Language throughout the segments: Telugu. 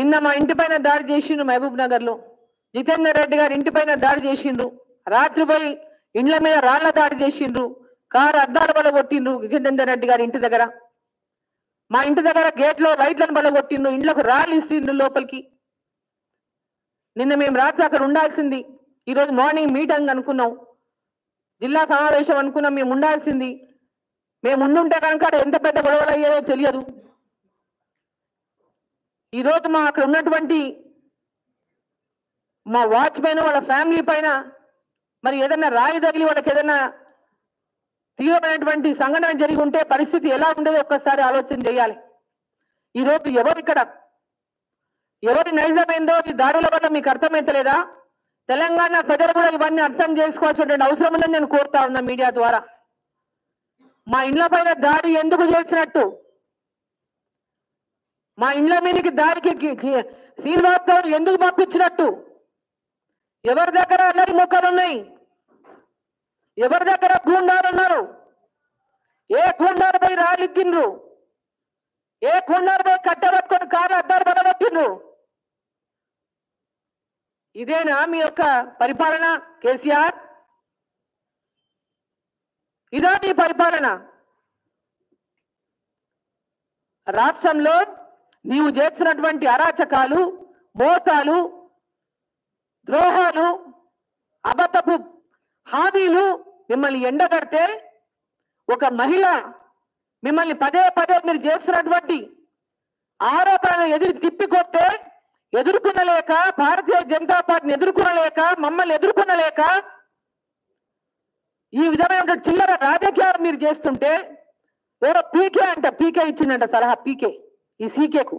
నిన్న మా ఇంటి పైన దాడి చేసిండ్రు మహబూబ్ నగర్ లో జితేందర్ రెడ్డి గారి ఇంటి పైన దాడి చేసిండ్రు రాత్రి పోయి ఇండ్ల మీద రాళ్ల దాడి చేసిండ్రు కారు అద్దాల బల కొట్టిండ్రు జితేందర్ రెడ్డి గారి ఇంటి దగ్గర మా ఇంటి దగ్గర గేట్ లో లైట్లను బల కొట్టిండ్రు ఇండ్లకు రాళ్ళు ఇస్తుండ్రు లోపలికి నిన్న మేము రాత్రి అక్కడ ఉండాల్సింది ఈరోజు మార్నింగ్ మీటింగ్ అనుకున్నాం జిల్లా సమావేశం అనుకున్నాం మేము ఉండాల్సింది మేము ఉండుంటే కనుక అక్కడ ఎంత పెద్ద గొడవలు అయ్యాయో తెలియదు ఈరోజు మా అక్కడ ఉన్నటువంటి మా వాచ్ పైన వాళ్ళ ఫ్యామిలీ పైన మరి ఏదైనా రాయి తగిలి వాళ్ళకి ఏదైనా తీవ్రమైనటువంటి సంఘటన జరిగి ఉంటే పరిస్థితి ఎలా ఉండేదో ఒక్కసారి ఆలోచన చేయాలి ఈరోజు ఎవరు ఇక్కడ ఎవరి నైజమైందో ఈ దాడుల వల్ల మీకు అర్థమైతలేదా తెలంగాణ ప్రజలు కూడా ఇవన్నీ అర్థం చేసుకోవాల్సినటువంటి అవసరం ఉందని నేను కోరుతా ఉన్నా మీడియా ద్వారా మా ఇండ్ల పైన దాడి ఎందుకు చేసినట్టు మా ఇండ్ల మీదకి దాడికి కి- కి- శ్రీనివాస్ గౌడ్ ఎందుకు పంపించినట్టు ఎవరి దగ్గర అల్లరి మొక్కలు ఉన్నాయి ఎవరి దగ్గర గూండాలు ఉన్నారు ఏ గూండాలు పోయి రాలిద్దిండ్రు ఏ గూండాలు పోయి కట్టబట్టుకొని కారు అద్దాలు పడబట్టిండ్రు ఇదేనా మీ యొక్క పరిపాలన కేసీఆర్ ఇదా నీ పరిపాలన రాష్ట్రంలో నీవు చేస్తున్నటువంటి అరాచకాలు మోసాలు ద్రోహాలు అబద్ధపు హామీలు మిమ్మల్ని ఎండగడితే ఒక మహిళ మిమ్మల్ని పదే పదే మీరు చేస్తున్నటువంటి ఆరోపణలు ఎదురు తిప్పికొస్తే ఎదుర్కొనలేక భారతీయ జనతా పార్టీని ఎదుర్కొనలేక మమ్మల్ని ఎదుర్కొనలేక ఈ విధమైన చిల్లర రాజకీయాలు మీరు చేస్తుంటే ఎవరో పీకే అంట పీకే ఇచ్చిందంట సలహా పీకే ఈ సీకేకు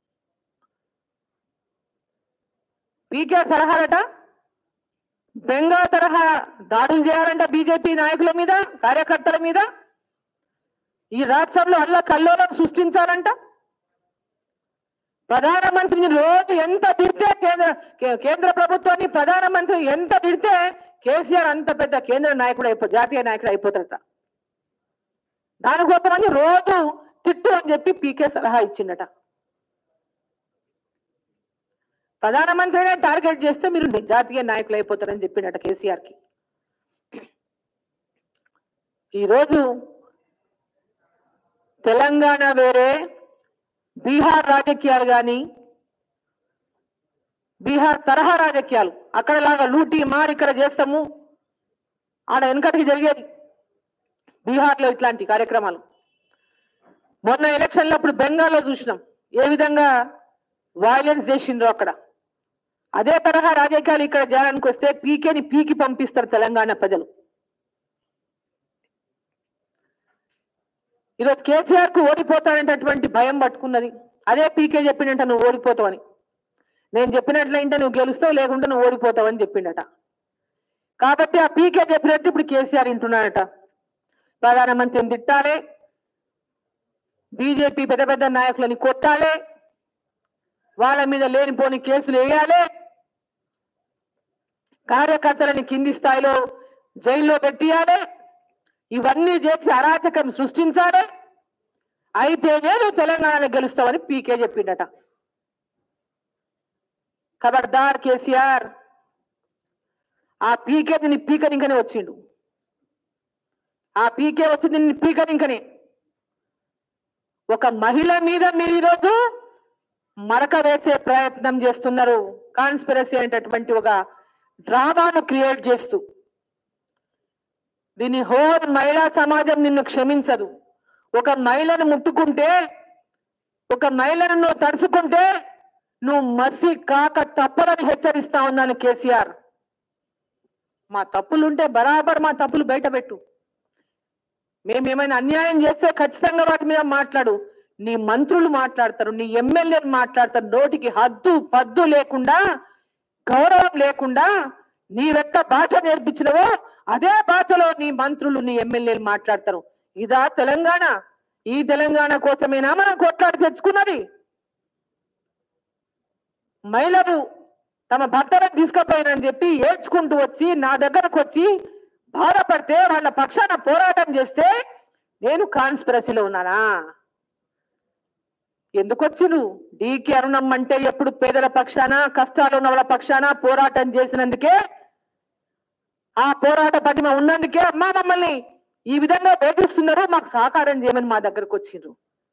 పీకే సలహాలట బెంగా తరహా దాడులు చేయాలంట బీజేపీ నాయకుల మీద కార్యకర్తల మీద ఈ రాష్ట్రంలో అల్ల కల్లోలం సృష్టించాలంట ప్రధానమంత్రిని రోజు ఎంత తిడితే కేంద్ర కే- కేంద్ర ప్రభుత్వాన్ని ప్రధానమంత్రి ఎంత తిడితే కేసీఆర్ అంత పెద్ద కేంద్ర నాయకుడు అయిపో జాతీయ నాయకుడు అయిపోతాడట దానికోసమని రోజు తిట్టు అని చెప్పి పీకే సలహా ఇచ్చిండట ప్రధానమంత్రినే టార్గెట్ చేస్తే మీరు జాతీయ నాయకులు అయిపోతారని చెప్పిండట కేసీఆర్ కి ఈరోజు తెలంగాణ వేరే బీహార్ రాజకీయాలు కానీ బీహార్ తరహా రాజకీయాలు అక్కడలాగా లూటి మారి ఇక్కడ చేస్తాము ఆడ వెనకటికి జరిగేది బీహార్లో ఇట్లాంటి కార్యక్రమాలు మొన్న ఎలక్షన్లో అప్పుడు బెంగాల్లో చూసినాం ఏ విధంగా వైలెన్స్ చేసిండ్రో అక్కడ అదే తరహా రాజకీయాలు ఇక్కడ చేయాలనికి వస్తే పీకేని పీకి పంపిస్తారు తెలంగాణ ప్రజలు ఈరోజు కేసీఆర్ కు ఓడిపోతాడనేటటువంటి భయం పట్టుకున్నది అదే పీకే చెప్పిండట నువ్వు ఓడిపోతావని నేను చెప్పినట్లయింటే నువ్వు గెలుస్తావు లేకుంటే నువ్వు ఓడిపోతావని చెప్పిండట కాబట్టి ఆ పీకే చెప్పినట్టు ఇప్పుడు కేసీఆర్ వింటున్నాడట ప్రధానమంత్రిని తిట్టాలి బీజేపీ పెద్ద పెద్ద నాయకులని కొట్టాలి వాళ్ళ మీద లేనిపోని కేసులు వేయాలి కార్యకర్తలని కింది స్థాయిలో జైల్లో పెట్టియాలి ఇవన్నీ చేసి అరాచకం సృష్టించాలి అయితేనే నువ్వు తెలంగాణలో గెలుస్తావని పీకే చెప్పిండట ఖబర్దార్ కేసీఆర్ ఆ పీకే నీ పీకరింకనే వచ్చిండు ఆ పీకే వచ్చింది నిన్ను పీకరింకనే ఒక మహిళ మీద మీరు ఈరోజు మరక వేసే ప్రయత్నం చేస్తున్నారు కాన్స్పిరసీ అనేటటువంటి ఒక డ్రామాను క్రియేట్ చేస్తూ దీని హోల్ మహిళా సమాజం నిన్ను క్షమించదు ఒక మహిళను ముట్టుకుంటే ఒక మహిళను నువ్వు తడుచుకుంటే నువ్వు మసి కాక తప్పదని హెచ్చరిస్తా ఉన్నాను కేసీఆర్ మా తప్పులుంటే బరాబర్ మా తప్పులు బయట పెట్టు మేమేమైనా అన్యాయం చేస్తే ఖచ్చితంగా వాటి మీద మాట్లాడు నీ మంత్రులు మాట్లాడతారు నీ ఎమ్మెల్యేలు మాట్లాడతారు నోటికి హద్దు పద్దు లేకుండా గౌరవం లేకుండా నీవెక్క భాష నేర్పించినవో అదే భాషలో నీ మంత్రులు నీ ఎమ్మెల్యేలు మాట్లాడతారు ఇదా తెలంగాణ ఈ తెలంగాణ కోసమేనా మనం కొట్లాడి తెచ్చుకున్నది మహిళలు తమ భర్తలను తీసుకుపోయినని చెప్పి ఏడ్చుకుంటూ వచ్చి నా దగ్గరకు వచ్చి బాధపడితే వాళ్ళ పక్షాన పోరాటం చేస్తే నేను కాన్స్పిరసీలో ఉన్నానా ఎందుకు వచ్చిరు డీకే అరుణం అంటే ఎప్పుడు పేదల పక్షాన కష్టాలు ఉన్న వాళ్ళ పక్షాన పోరాటం చేసినందుకే ఆ పోరాట పటిమ ఉన్నందుకే అమ్మా మమ్మల్ని ఈ విధంగా వేధిస్తున్నారు మాకు సహకారం చేయమని మా దగ్గరకు వచ్చిండ్రు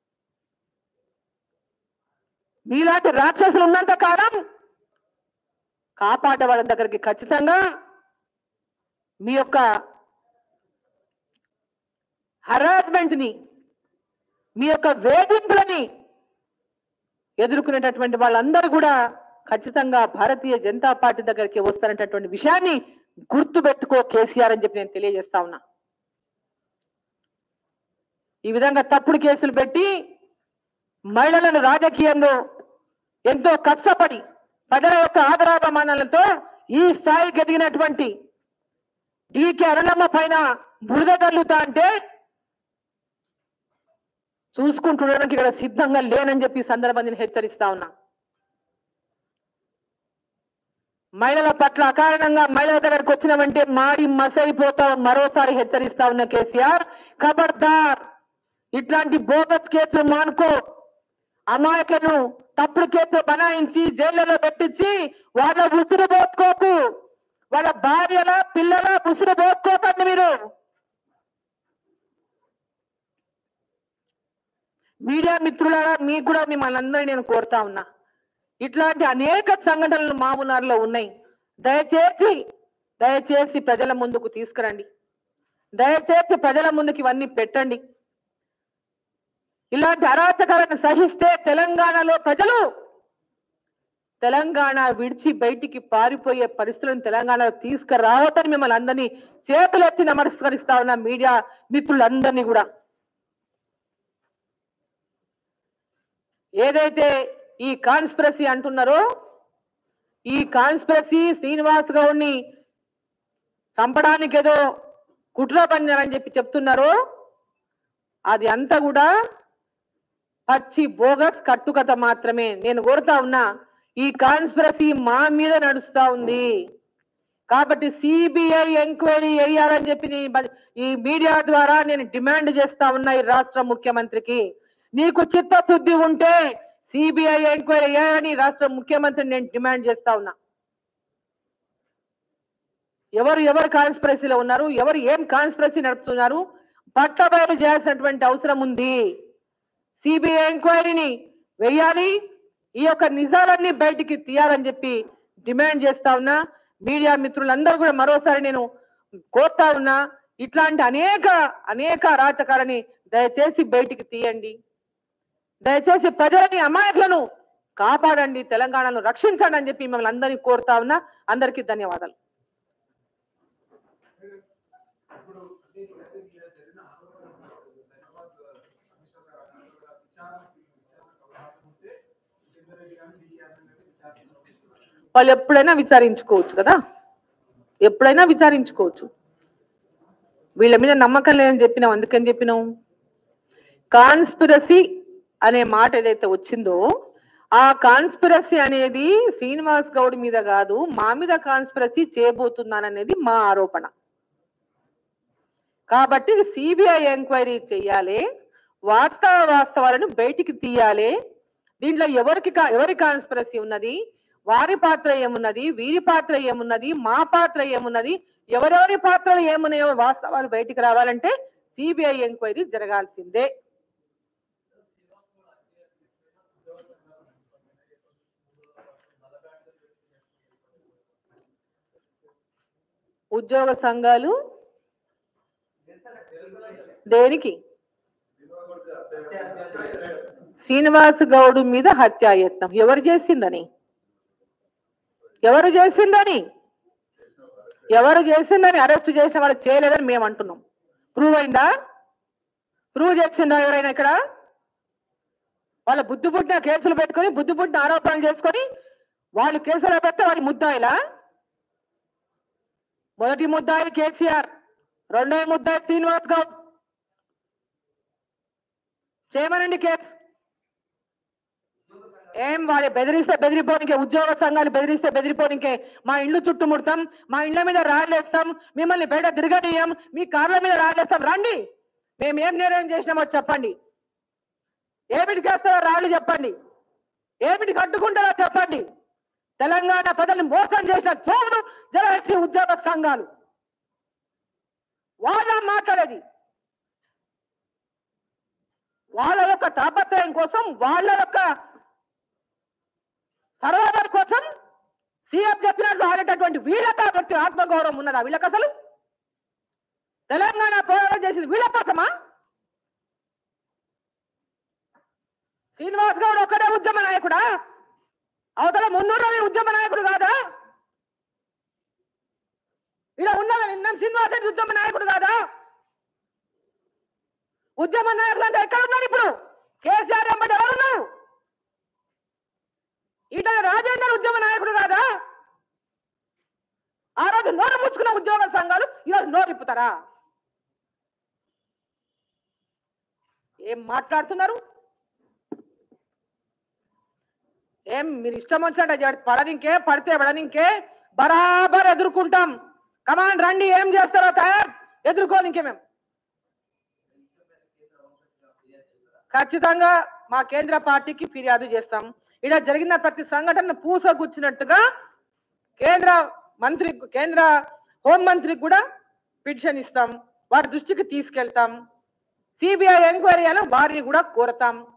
మీలాంటి రాక్షసులు ఉన్నంత కాలం కాపాడే వాళ్ళ దగ్గరికి ఖచ్చితంగా మీ యొక్క హరాస్మెంట్ ని మీ యొక్క వేధింపులని ఎదుర్కొనేటటువంటి వాళ్ళందరూ కూడా ఖచ్చితంగా భారతీయ జనతా పార్టీ దగ్గరికి వస్తారనేటటువంటి విషయాన్ని గుర్తు పెట్టుకో కేసీఆర్ అని చెప్పి నేను తెలియజేస్తా ఉన్నా ఈ విధంగా తప్పుడు కేసులు పెట్టి మహిళలను రాజకీయంలో ఎంతో కష్టపడి ప్రజల యొక్క ఆదరాభిమానాలతో ఈ స్థాయికి ఎదిగినటువంటి డీకే అరుణమ్మ పైన బురద తల్లుతా అంటే చూసుకుంటుండడానికి ఇక్కడ సిద్ధంగా లేనని చెప్పి ఈ సందర్భాన్ని నేను హెచ్చరిస్తా ఉన్నా మహిళల పట్ల అకారణంగా మహిళల దగ్గరకు వచ్చినామంటే మాడి మసైపోతాం మరోసారి హెచ్చరిస్తా ఉన్న కేసీఆర్ ఖబర్దార్ ఇట్లాంటి బోగస్ కేసులు మానుకో అమాయకులను తప్పుడు కేసులు బనాయించి జైళ్లలో పెట్టించి వాళ్ళ ఉసురు పోసుకోకు వాళ్ళ భార్యల పిల్లల ఉసురు పోసుకోకండి మీరు మీడియా మిత్రులారా మీకు కూడా మిమ్మల్ని అందరినీ నేను కోరుతా ఉన్నా ఇట్లాంటి అనేక సంఘటనలు మామూనారులో ఉన్నాయి దయచేసి దయచేసి ప్రజల ముందుకు తీసుకురండి దయచేసి ప్రజల ముందుకు ఇవన్నీ పెట్టండి ఇలాంటి అరాచకాలను సహిస్తే తెలంగాణలో ప్రజలు తెలంగాణ విడిచి బయటికి పారిపోయే పరిస్థితులను తెలంగాణలో తీసుకురావద్దని మిమ్మల్ని అందరినీ చేతులెత్తి నమస్కరిస్తా ఉన్న మీడియా మిత్రులందరినీ కూడా ఏదైతే ఈ కాన్స్పిరసీ అంటున్నారో ఈ కాన్స్పిరసీ శ్రీనివాస్ గౌడ్ని చంపడానికి ఏదో కుట్ర పన్నారని చెప్పి చెప్తున్నారో అది అంతా కూడా పచ్చి బోగస్ కట్టుకథ మాత్రమే నేను కోరుతా ఉన్నా ఈ కాన్స్పిరసీ మా మీద నడుస్తా ఉంది కాబట్టి సిబిఐ ఎంక్వైరీ వేయాలని చెప్పి నీ బ- ఈ మీడియా ద్వారా నేను డిమాండ్ చేస్తా ఉన్నా ఈ రాష్ట్ర ముఖ్యమంత్రికి నీకు చిత్తశుద్ధి ఉంటే సిబిఐ ఎంక్వైరీ వేయాలని రాష్ట్ర ముఖ్యమంత్రిని నేను డిమాండ్ చేస్తా ఉన్నా ఎవరు ఎవరు కాన్స్పిరసీలో ఉన్నారు ఎవరు ఏం కాన్స్పిరసీ నడుపుతున్నారు పట్టబయలు చేయాల్సినటువంటి అవసరం ఉంది సిబిఐ ఎంక్వైరీని వెయ్యాలి ఈ యొక్క నిజాలన్నీ బయటికి తీయాలని చెప్పి డిమాండ్ చేస్తా ఉన్నా మీడియా మిత్రులందరూ కూడా మరోసారి నేను కోరుతా ఉన్నా ఇట్లాంటి అనేక అనేక అరాచకాలని దయచేసి బయటికి తీయండి దయచేసి ప్రజలని అమాయకులను కాపాడండి తెలంగాణను రక్షించండి అని చెప్పి మిమ్మల్ని అందరినీ కోరుతా ఉన్నా అందరికీ ధన్యవాదాలు వాళ్ళు ఎప్పుడైనా విచారించుకోవచ్చు కదా ఎప్పుడైనా విచారించుకోవచ్చు వీళ్ళ మీద నమ్మకం లేదని చెప్పినాం అందుకని చెప్పినాం కాన్స్పిరసీ అనే మాట ఏదైతే వచ్చిందో ఆ కాన్స్పిరసీ అనేది శ్రీనివాస్ గౌడ్ మీద కాదు మా మీద కాన్స్పిరసీ చేయబోతున్నాననేది మా ఆరోపణ కాబట్టి సిబిఐ ఎంక్వైరీ చేయాలి వాస్తవ వాస్తవాలను బయటికి తీయాలి దీంట్లో ఎవరికి కా- ఎవరి కాన్స్పిరసీ ఉన్నది వారి పాత్ర ఏమున్నది వీరి పాత్ర ఏమున్నది మా పాత్ర ఏమున్నది ఎవరెవరి పాత్రలు ఏమున్నాయో వాస్తవాలు బయటికి రావాలంటే సిబిఐ ఎంక్వైరీ జరగాల్సిందే ఉద్యోగ సంఘాలు దేనికి శ్రీనివాస్ గౌడ్ మీద హత్యాయత్నం ఎవరు చేసిందని ఎవరు చేసిందని ఎవరు చేసిందని అరెస్ట్ చేసిన వాడు చేయలేదని మేము అంటున్నాం ప్రూవ్ అయిందా ప్రూవ్ చేసిందా ఎవరైనా ఇక్కడ వాళ్ళ బుద్ధి పుట్టిన కేసులు పెట్టుకొని బుద్ధి పుట్టిన ఆరోపణలు చేసుకొని వాళ్ళు కేసులో పెడితే వాళ్ళు ముద్దాయిలా మొదటి ముద్దాయి కేసీఆర్ రెండవ ముద్దాయి శ్రీనివాస్ గౌడ్ చేయమనండి కేసు ఏం వాడి బెదిరిస్తే బెదిరిపోనికే ఉద్యోగ సంఘాలు బెదిరిస్తే బెదిరిపోనికే మా ఇల్లు చుట్టుముడతాం మా ఇళ్ళ మీద రాళ్ళేస్తాం మిమ్మల్ని బయట తిరగనీయం మీ కార్ల మీద రాళ్ళేస్తాం రండి మేము ఏం నేరం చేసినామో చెప్పండి ఏమిటి చేస్తారో రాళ్ళు చెప్పండి ఏమిటి కట్టుకుంటారో చెప్పండి తెలంగాణ ప్రజల్ని మోసం చేసిన చోటు జలహెచ్సి ఉద్యోగ సంఘాలు వాళ్ళ మాట్లాడేది వాళ్ళ యొక్క తాపత్రయం కోసం వాళ్ళ యొక్క సర్వైవల్ కోసం సీఎం చెప్పినట్లు ఆడేటటువంటి వీళ్ళకి ఆ వ్యక్తి ఆత్మగౌరవం ఉన్నదా వీళ్ళకి అసలు తెలంగాణ పోరాటం చేసింది వీళ్ళ కోసమా శ్రీనివాస్ గౌడ్ ఒక్కడే ఉద్యమ నాయకుడా అవతల మున్నూరు ఉద్యమ నాయకుడు కాదా ఇలా ఉన్నదా నిన్న శ్రీనివాస్ రెడ్డి ఉద్యమ నాయకుడు కాదా ఉద్యమ నాయకులు అంటే ఎక్కడ ఉన్నారు ఇప్పుడు కేసీఆర్ ఎంబడి ఎవరున్నారు ఈటల రాజేందర్ ఉద్యమ నాయకుడు కాదా ఆ రోజు నోరు ముచ్చుకున్న ఉద్యోగ సంఘాలు ఈరోజు నోరు ఇప్పుతారా ఏం మాట్లాడుతున్నారు ఏం మీరు ఇష్టం వచ్చినట్టు పడనింకే పడితే పడనింకే బరాబర్ ఎదుర్కొంటాం కమాండ్ రండి ఏం చేస్తారో తయారు ఎదుర్కోనికే మేము ఖచ్చితంగా మా కేంద్ర పార్టీకి ఫిర్యాదు చేస్తాం ఇక్కడ జరిగిన ప్రతి సంఘటన పూసగుచ్చినట్టుగా కేంద్ర మంత్రి కేంద్ర హోంమంత్రికి కూడా పిటిషన్ ఇస్తాం వారి దృష్టికి తీసుకెళ్తాం సిబిఐ ఎంక్వైరీ అని వారిని కూడా కోరతాం